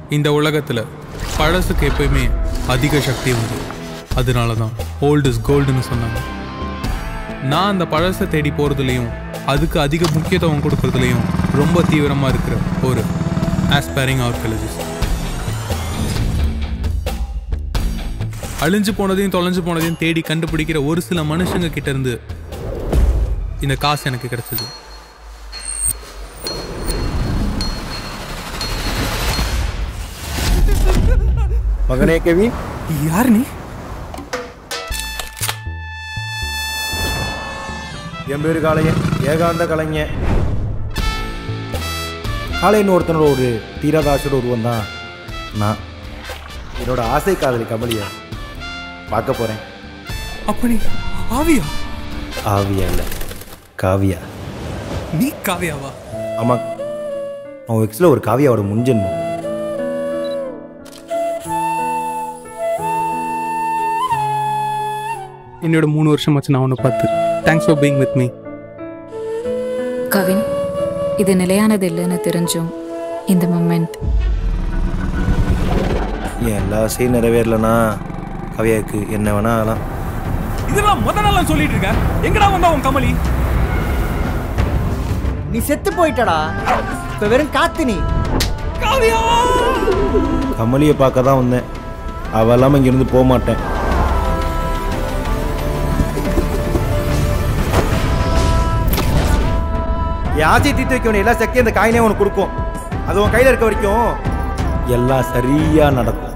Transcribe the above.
இந்த உலகத்தில் பழசுக்கு எப்பயுமே அதிக சக்தி உண்டு அதனால தான் ஓல்டு இஸ் கோல்டுன்னு சொன்னாங்க நான் அந்த பழசை தேடி போகிறதுலையும் அதுக்கு அதிக முக்கியத்துவம் கொடுக்கறதுலையும் ரொம்ப தீவிரமாக இருக்கிற ஒரு ஆஸ்பைரிங் ஆர்கியாலஜிஸ்ட் அழிஞ்சு போனதையும் தொலைஞ்சு போனதையும் தேடி கண்டுபிடிக்கிற ஒரு சில மனுஷங்க கிட்ட இருந்து இந்த காசு எனக்கு கிடைச்சது மகனே கெவின் யார் நீ என் பேரு காளையன் ஏகாந்த கலைஞன் காளையன் ஒருத்தனோட ஒரு தீராதாசோட உருவம் தான் நான் என்னோட ஆசை காதலி கமலிய பார்க்க போகிறேன் அப்ப நீ ஆவியா ஆவியா இல்லை காவியா நீ காவியாவா ஆமாம் அவன் எக்ஸில் ஒரு காவியாவோட முன்ஜென்மம் என்னோட மூணு வருஷம் ஆச்சு நான் உன்னை பார்த்து thanks for being with me Kavin இது நிலையானது இல்லைன்னு தெரிஞ்சும் இந்த மொமெண்ட் என் எல்லா ஆசையும் நிறைவேறலனா காவியாவுக்கு என்ன வேணா ஆகலாம் இதெல்லாம் முத நாளா சொல்லிட்டு இருக்க எங்கடா வந்தா உன் கமலி நீ செத்து போயிட்டடா இப்ப வெறும் காத்து நீ காவியா கமலியை பார்க்க தான் வந்தேன் அவள் இல்லாமல் இங்கேருந்து போக மாட்டேன் என் ஆசையை தீர்த்து வைக்க வேண்டிய எல்லா சக்தியும் அந்த காயினே உனக்கு கொடுக்கும் அது உன் கையில் இருக்க வரைக்கும் எல்லாம் சரியாக நடக்கும்